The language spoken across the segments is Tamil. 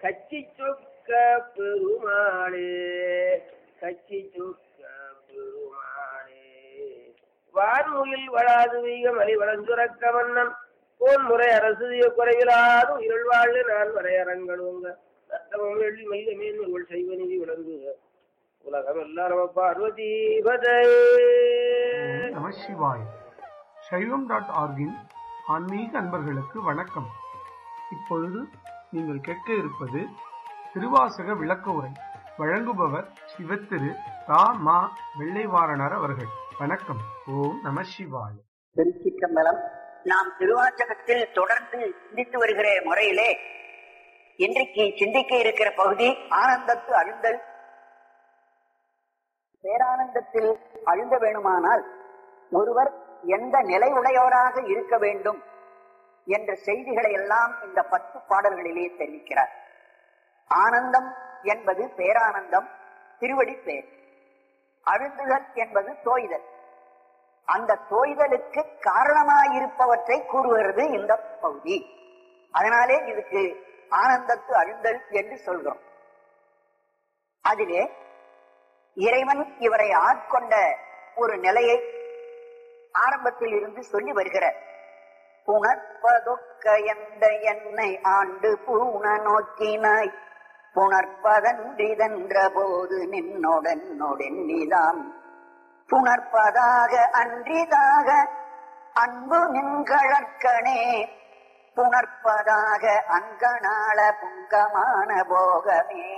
கச்சி சொக்க பெருமாளே கச்சி சொக்க பெருமாளே வான்முகில் வளாது வீக மலி வளஞ்சுரக்க மன்னன் போன் முறை அரசிய குறைவிலாது இருள் வாழ்வு நான் வரையரங்களுங்க நத்தமும் எள்ளி மைய மேன்மைகள் செய்வ நிதி விளங்குக உலகம் எல்லாம் நம பார்வதி பதே நம சிவாய் சைவம் டாட் ஆர்கின் ஆன்மீக அன்பர்களுக்கு வணக்கம் இப்பொழுது நீங்கள் கேட்க இருப்பது திருவாசக விளக்க உரை வழங்குபவர் சிவத்திரு ரா மா வெள்ளைவாரணர் அவர்கள் வணக்கம் ஓம் நம சிவாய் திருச்சிற்றம்பலம் நாம் திருவாச்சகத்தில் தொடர்ந்து சிந்தித்து வருகிற முறையிலே இன்றைக்கு சிந்திக்க இருக்கிற பகுதி ஆனந்தத்து அழுந்தல் பேரானந்தத்தில் அழுந்த வேணுமானால் ஒருவர் எந்த நிலை உடையவராக இருக்க வேண்டும் என்ற செய்திகளை எல்லாம் இந்த பத்து பாடல்களிலே தெரிவிக்கிறார் ஆனந்தம் என்பது பேரானந்தம் திருவடி பேர் அழுந்துதல் என்பது தோய்தல் அந்த தோய்தலுக்கு காரணமாயிருப்பவற்றை கூறுகிறது இந்த பகுதி அதனாலே இதுக்கு ஆனந்தத்து அழுந்தல் என்று சொல்கிறோம் அதிலே இறைவன் இவரை ஆட்கொண்ட ஒரு நிலையை ஆரம்பத்தில் இருந்து சொல்லி வருகிறார் புணர்ப்பதொக்க எந்த என்னை ஆண்டு பூண நோக்கினாய் புணர்ப்பதன்றிதென்ற போது நின்னோடன் நொடென்னிதான் புணர்ப்பதாக அன்றிதாக அன்பு நின்கழற்கனே புணர்ப்பதாக அங்கனாள புங்கமான போகமே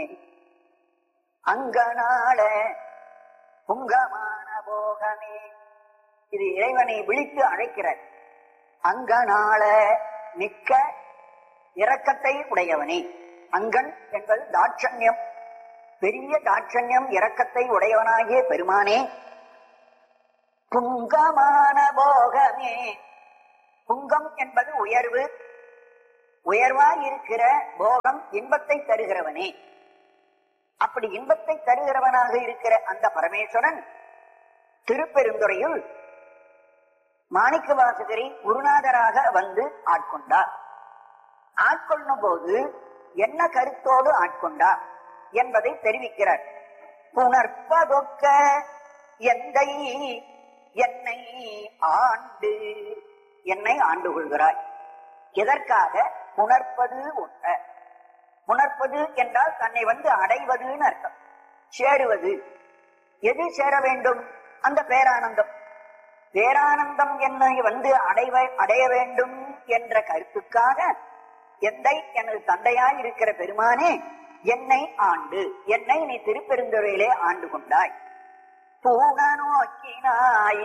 அங்கனாள புங்கமான போகமே இது இறைவனை விழித்து அழைக்கிறார் அங்கனாள மிக்க இரக்கத்தை உடையவனே அங்கன் என்பது தாட்சண்யம் பெரிய தாட்சண்யம் இரக்கத்தை உடையவனாகிய பெருமானே புங்கமான போகமே புங்கம் என்பது உயர்வு உயர்வாய் இருக்கிற போகம் இன்பத்தை தருகிறவனே அப்படி இன்பத்தை தருகிறவனாக இருக்கிற அந்த பரமேஸ்வரன் திருப்பெருந்துறையில் மாணிக்க வாசகரை குருநாதராக வந்து ஆட்கொண்டார் ஆட்கொள்ளும் போது என்ன கருத்தோடு ஆட்கொண்டார் என்பதை தெரிவிக்கிறார் புணர்ப்பதொக்க எந்தை என்னை ஆண்டு என்னை ஆண்டு கொள்கிறாய் எதற்காக புணர்ப்பது ஒன்ற புணர்ப்பது என்றால் தன்னை வந்து அடைவதுன்னு அர்த்தம் சேருவது எது சேர வேண்டும் அந்த பேரானந்தம் பேரானந்தம் என்னை வந்து அடைவ அடைய வேண்டும் என்ற கருத்துக்காக எந்தை எனது தந்தையாய் இருக்கிற பெருமானே என்னை ஆண்டு என்னை நீ திருப்பெருந்துறையிலே ஆண்டு கொண்டாய் பூண நோக்கினாய்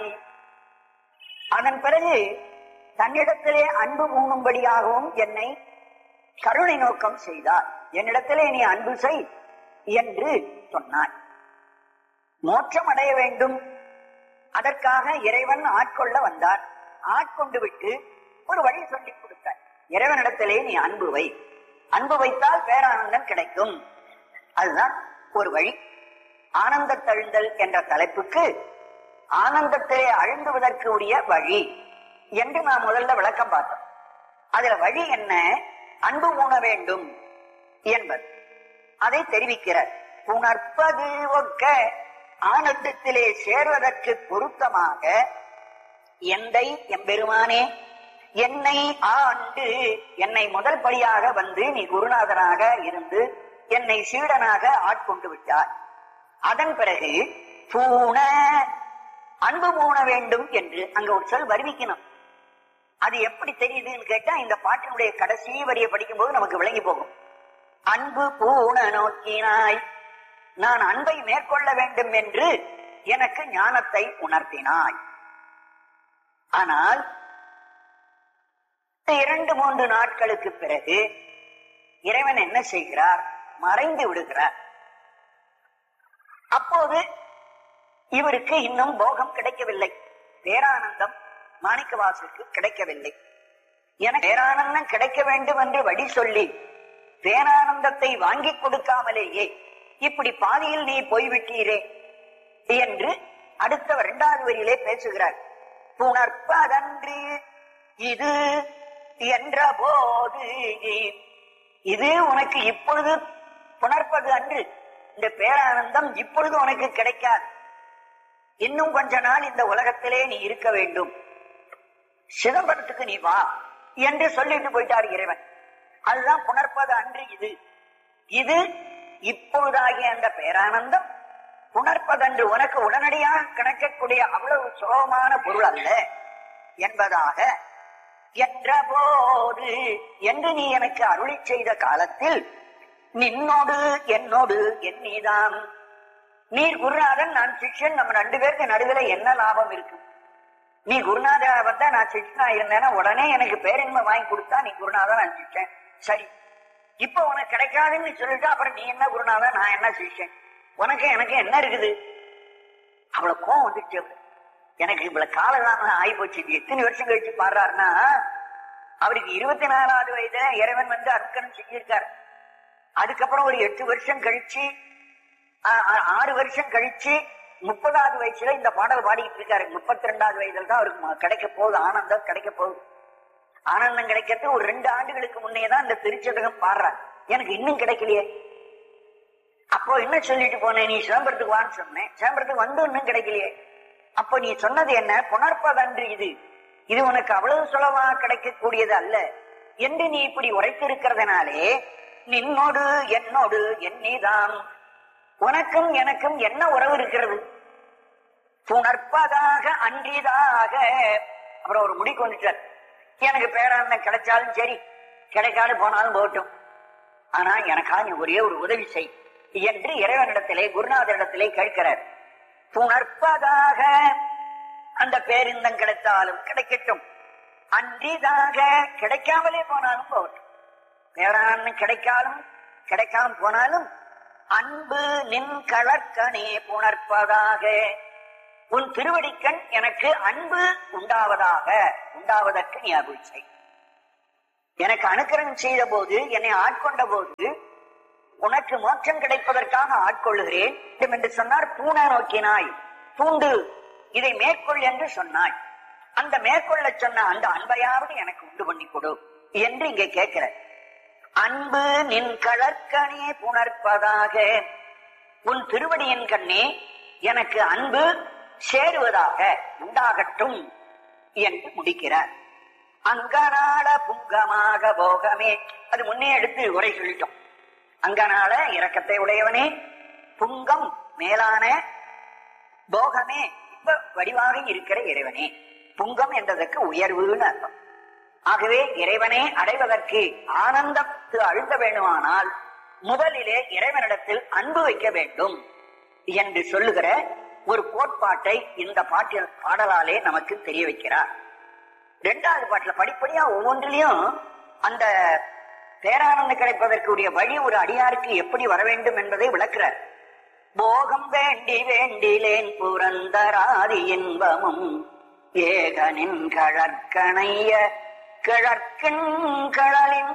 அதன் பிறகு தன்னிடத்திலே அன்பு பூணும்படியாகவும் என்னை கருணை நோக்கம் செய்தார் என்னிடத்திலே நீ அன்பு செய் என்று சொன்னாய் மோட்சம் அடைய வேண்டும் அதற்காக இறைவன் ஆட்கொள்ள வந்தார் ஆட்கொண்டு விட்டு ஒரு வழி சொல்லிக் கொடுத்தார் இறைவனிடத்திலே நீ அன்பு வை அன்பு வைத்தால் பேரானந்தம் கிடைக்கும் அதுதான் ஒரு வழி ஆனந்த தழுந்தல் என்ற தலைப்புக்கு ஆனந்தத்திலே அழுந்துவதற்கு உரிய வழி என்று நான் முதல்ல விளக்கம் பார்த்தோம் அதுல வழி என்ன அன்பு ஊன வேண்டும் என்பது அதை தெரிவிக்கிறார் உணர்ப்பது ஒக்க ஆனந்தத்திலே சேர்வதற்கு பொருத்தமாக எந்தை எம்பெருமானே என்னை ஆண்டு என்னை முதல் படியாக வந்து நீ குருநாதனாக இருந்து என்னை சீடனாக ஆட்கொண்டு விட்டார் அதன் பிறகு பூண அன்பு பூண வேண்டும் என்று அங்க ஒரு சொல் வருவிக்கணும் அது எப்படி தெரியுதுன்னு கேட்டா இந்த பாட்டினுடைய கடைசி வரியை படிக்கும் போது நமக்கு விளங்கி போகும் அன்பு பூண நோக்கினாய் நான் அன்பை மேற்கொள்ள வேண்டும் என்று எனக்கு ஞானத்தை உணர்த்தினாய் ஆனால் இரண்டு மூன்று நாட்களுக்கு பிறகு இறைவன் என்ன செய்கிறார் மறைந்து விடுகிறார் அப்போது இவருக்கு இன்னும் போகம் கிடைக்கவில்லை பேரானந்தம் மாணிக்கவாசுக்கு கிடைக்கவில்லை என பேரானந்தம் கிடைக்க வேண்டும் என்று வழி சொல்லி பேரானந்தத்தை வாங்கி கொடுக்காமலேயே இப்படி பாதியில் நீ போய்விட்டீரே என்று அடுத்த இரண்டாவது வரியிலே பேசுகிறார் புணர்ப்பதன்று இது என்ற போது இது உனக்கு இப்பொழுது புணர்ப்பது அன்று இந்த பேரானந்தம் இப்பொழுது உனக்கு கிடைக்காது இன்னும் கொஞ்ச நாள் இந்த உலகத்திலே நீ இருக்க வேண்டும் சிதம்பரத்துக்கு நீ வா என்று சொல்லிட்டு போயிட்டார் இறைவன் அதுதான் புணர்ப்பது அன்று இது இது இப்பொழுதாகிய அந்த பேரானந்தம் புணர்ப்பதன்று உனக்கு உடனடியாக கிடைக்கக்கூடிய அவ்வளவு சுலபமான பொருள் அல்ல என்பதாக என்ற போது என்று நீ எனக்கு அருளி செய்த காலத்தில் நின்னோடு என்னோடு என்னிதான் நீர் குருநாதன் நான் சிஷ்யன் நம்ம ரெண்டு பேருக்கு நடுவில் என்ன லாபம் இருக்கு நீ குருநாதா வந்தா நான் சிஷ்யனா இருந்தேன்னா உடனே எனக்கு பேரின்மை வாங்கி கொடுத்தா நீ குருநாதன் நான் சிஷ்யன் சரி இப்ப உனக்கு கிடைக்காதுன்னு சொல்லிட்டு அப்புறம் நீ என்ன குருநாதன் நான் என்ன சிஷ்யன் உனக்கு எனக்கு என்ன இருக்குது அவ்வளவு கோவம் வந்துச்சு அவருக்கு. எனக்கு இவ்வளவு காலதாமதம் ஆகி போச்சு இது எத்தனை வருஷம் கழிச்சு பாடுறாருன்னா அவருக்கு இருபத்தி நாலாவது வயதுல இறைவன் வந்து அருக்கணும் செஞ்சிருக்காரு அதுக்கப்புறம் ஒரு எட்டு வருஷம் கழிச்சு ஆ- ஆ- ஆறு வருஷம் கழிச்சு முப்பதாவது வயசுல இந்த பாடல் பாடிட்டு இருக்காரு முப்பத்தி ரெண்டாவது வயதுல தான் அவருக்கு ம- கிடைக்க போகுது ஆனந்தம் கிடைக்க போகுது ஆனந்தம் கிடைக்கிறது ஒரு ரெண்டு ஆண்டுகளுக்கு முன்னே தான் இந்த திருச்சதகம் பாடுறார் எனக்கு இன்னும் கிடைக்கலையே அப்போ என்ன சொல்லிட்டு போனேன் நீ சிதம்பரத்துக்கு வான்னு சொன்னேன் சிதம்பரத்துக்கு வந்து இன்னும் கிடைக்கலையே அப்போ நீ சொன்னது என்ன புணர்ப்பதன்று இது இது உனக்கு அவ்வளவு சுலபமா கிடைக்கக்கூடியது அல்ல என்று நீ இப்படி உரைத்திருக்கிறதுனாலே நின்னோடு என்னோடு என்னிதான் உனக்கும் எனக்கும் என்ன உறவு இருக்கிறது புணர்ப்பதாக அன்றிதாக அப்புறம் ஒரு முடிக்கு வந்துட்டார் எனக்கு பேரானந்தம் கிடைச்சாலும் சரி கிடைக்காது போனாலும் போகட்டும் ஆனா எனக்கா நீ ஒரே ஒரு உதவி செய் என்று இறைவனிடத்திலே குருநாதரிடத்திலே கேட்கிறார் புணர்ப்பதாக அந்த பேரிந்தம் கிடைத்தாலும் கிடைக்கட்டும் அன்றிதாக கிடைக்காமலே போனாலும் போகட்டும் பேரானந்தம் கிடைக்காலும் கிடைக்காம போனாலும் அன்பு நின் கழற்கனே புணர்ப்பதாக உன் திருவடிக்கண் எனக்கு அன்பு உண்டாவதாக உண்டாவதற்கு நீ அருள் செய் எனக்கு அனுக்கிரகம் செய்த போது என்னை ஆட்கொண்ட போது உனக்கு மோட்சம் கிடைப்பதற்காக ஆட்கொள்ளுகிறேன் என்று சொன்னார் பூனை நோக்கினாய் பூண்டு இதை மேற்கொள் என்று சொன்னாய் அந்த மேற்கொள்ள சொன்ன அந்த அன்பையாவது எனக்கு உண்டு பண்ணி கொடு என்று இங்க கேட்கிற அன்பு நின் கழற்கனே புணர்ப்பதாக உன் திருவடியின் கண்ணே எனக்கு அன்பு சேருவதாக உண்டாகட்டும் என்று முடிக்கிறார் அங்கனால புங்கமாக போகமே அது முன்னே எடுத்து உரை சொல்லிட்டோம் அங்கனால இரக்கத்தை உடையவனே புங்கம் மேலான போகமே இப்ப வடிவாக இருக்கிற இறைவனே புங்கம் என்றதற்கு உயர்வுன்னு அர்த்தம் ஆகவே இறைவனை அடைவதற்கு ஆனந்தத்து அழுந்த வேண்டுமானால் முதலிலே இறைவனிடத்தில் அன்பு வைக்க வேண்டும் என்று சொல்லுகிற ஒரு கோட்பாட்டை இந்த பாட்டில் பாடலாலே நமக்கு தெரிய வைக்கிறார் இரண்டாவது பாட்டுல படிப்படியா ஒவ்வொன்றிலையும் அந்த பேரானந்தம் கிடைப்பதற்குரிய வழி ஒரு அடியாருக்கு எப்படி வர வேண்டும் என்பதை விளக்குறார் போகம் வேண்டி வேண்டிலேன் புரந்தராதி இன்பமும் ஏகனின் கழற்கணைய கிழற்கின் கழலின்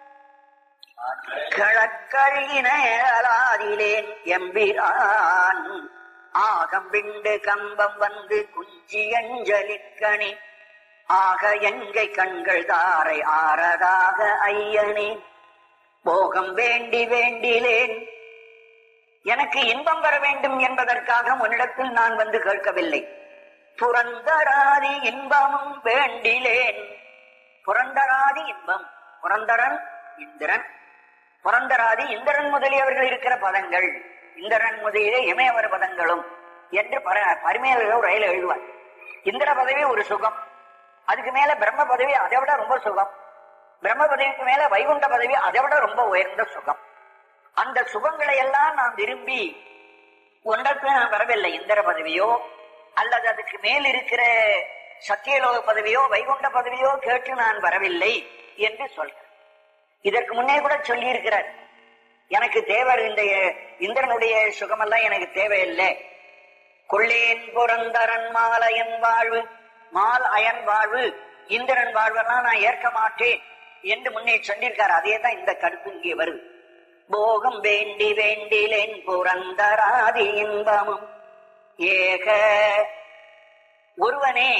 கிழக்கழியினேன் எம்பிரான் ஆகம் விண்டு கம்பம் வந்து குஞ்சி அஞ்சலிக்கணி ஆக எங்கை கண்கள் தாரை ஆறதாக ஐயனே போகம் வேண்டி வேண்டிலேன் எனக்கு இன்பம் வர வேண்டும் என்பதற்காக உன்னிடத்தில் நான் வந்து கேட்கவில்லை புரந்தராதி இன்பமும் வேண்டிலேன் புரந்தராதி இன்பம் புரந்தரன் இந்திரன் புரந்தராதி இந்திரன் முதலியவர்கள் இருக்கிற பதங்கள் இந்திரன் முதலிய இமயவர பதங்களும் என்று பர பரிமையாளர்கள் ரயில் எழுதுவார் இந்திர பதவி ஒரு சுகம் அதுக்கு மேல பிரம்ம பதவி அதை விட ரொம்ப சுகம் பிரம்ம பதவிக்கு மேல வைகுண்ட பதவி அதை விட ரொம்ப உயர்ந்த சுகம் அந்த சுகங்களை எல்லாம் நாம் விரும்பி ஒன்றுக்கு நான் வரவில்லை இந்திர பதவியோ அல்லது அதுக்கு மேல் இருக்கிற சத்தியலோக பதவியோ வைகுண்ட பதவியோ கேட்டு நான் வரவில்லை என்று சொல்றேன் இதற்கு முன்னே கூட சொல்லி இருக்கிறார் எனக்கு தேவர் இந்த இந்திரனுடைய சுகமெல்லாம் எனக்கு தேவையில்லை கொள்ளேன் புரந்தரன் மாலயன் வாழ்வு மால் அயன் வாழ்வு இந்திரன் வாழ்வெல்லாம் நான் ஏற்க மாட்டேன் என்று முன்னே சொல்லியிருக்கார் அதே தான் இந்த கருத்து இங்கே வருது போகம் வேண்டி வேண்டிலேன் புரந்தராதி இன்பமும் ஏக ஒருவனே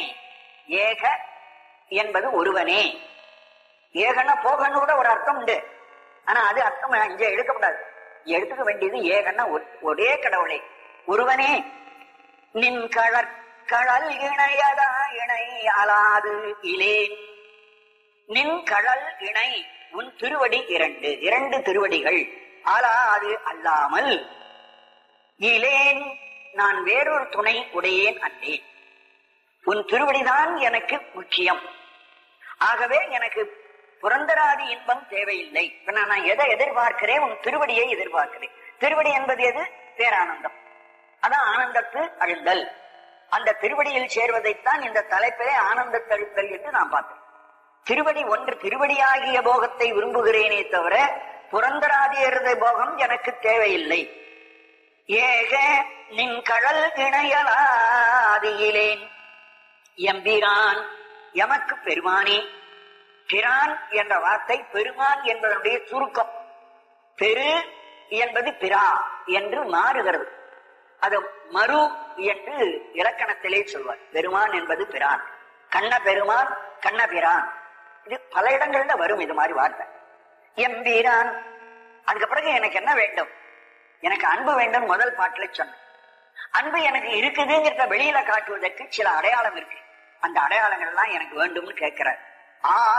ஏக என்பது ஒருவனே ஏகன போகன்னு கூட ஒரு அர்த்தம் உண்டு ஆனா அது அர்த்தம் இங்க எடுக்கப்படாது இங்க எடுத்துக்க வேண்டியது ஏகன்னா ஒ- ஒரே கடவுளே ஒருவனே நின் கழற் கழல் இணையதா இணை அலாது இலேன் நின் கழல் இணை உன் திருவடி இரண்டு இரண்டு திருவடிகள் அலாது அல்லாமல் இலேன் நான் வேறொரு துணை உடையேன் அன்றேன் உன் திருவடிதான் எனக்கு முக்கியம் ஆகவே எனக்கு புரந்தராதி இன்பம் தேவையில்லை இப்ப நான் நான் எதை எதிர்பார்க்கிறேன் உன் திருவடியை எதிர்பார்க்கிறேன் திருவடி என்பது எது பேரானந்தம் அதான் ஆனந்தத்து அழுந்தல் அந்த திருவடியில் சேர்வதைத்தான் இந்த தலைப்பிலே ஆனந்தத்து அழுந்தல் என்று நான் பார்த்தேன் திருவடி ஒன்று திருவடியாகிய போகத்தை விரும்புகிறேனே தவிர புரந்தராதியரத போகம் எனக்கு தேவையில்லை ஏக நின் கழல் இணையலாதியிலேன் எம்பிரான் எமக்கு பெருமானே பிரான் என்ற வார்த்தை பெருமான் என்பதனுடைய சுருக்கம் பெரு என்பது பிரா என்று மாறுகிறது அது மறு என்று இலக்கணத்திலே சொல்வார் பெருமான் என்பது பிரான் கண்ண பெருமான் கண்ண பிரான் இது பல இடங்கள்ல வரும் இது மாதிரி வார்த்தை எம்பீரான் அதுக்கு பிறகு எனக்கு என்ன வேண்டும் எனக்கு அன்பு வேண்டும் முதல் பாட்டுல சொன்னேன் அன்பு எனக்கு இருக்குதுங்கிறத வெளியில காட்டுவதற்கு சில அடையாளம் இருக்கு அந்த அடையாளங்கள் எல்லாம் எனக்கு வேண்டும்னு கேட்கிறார் ஆ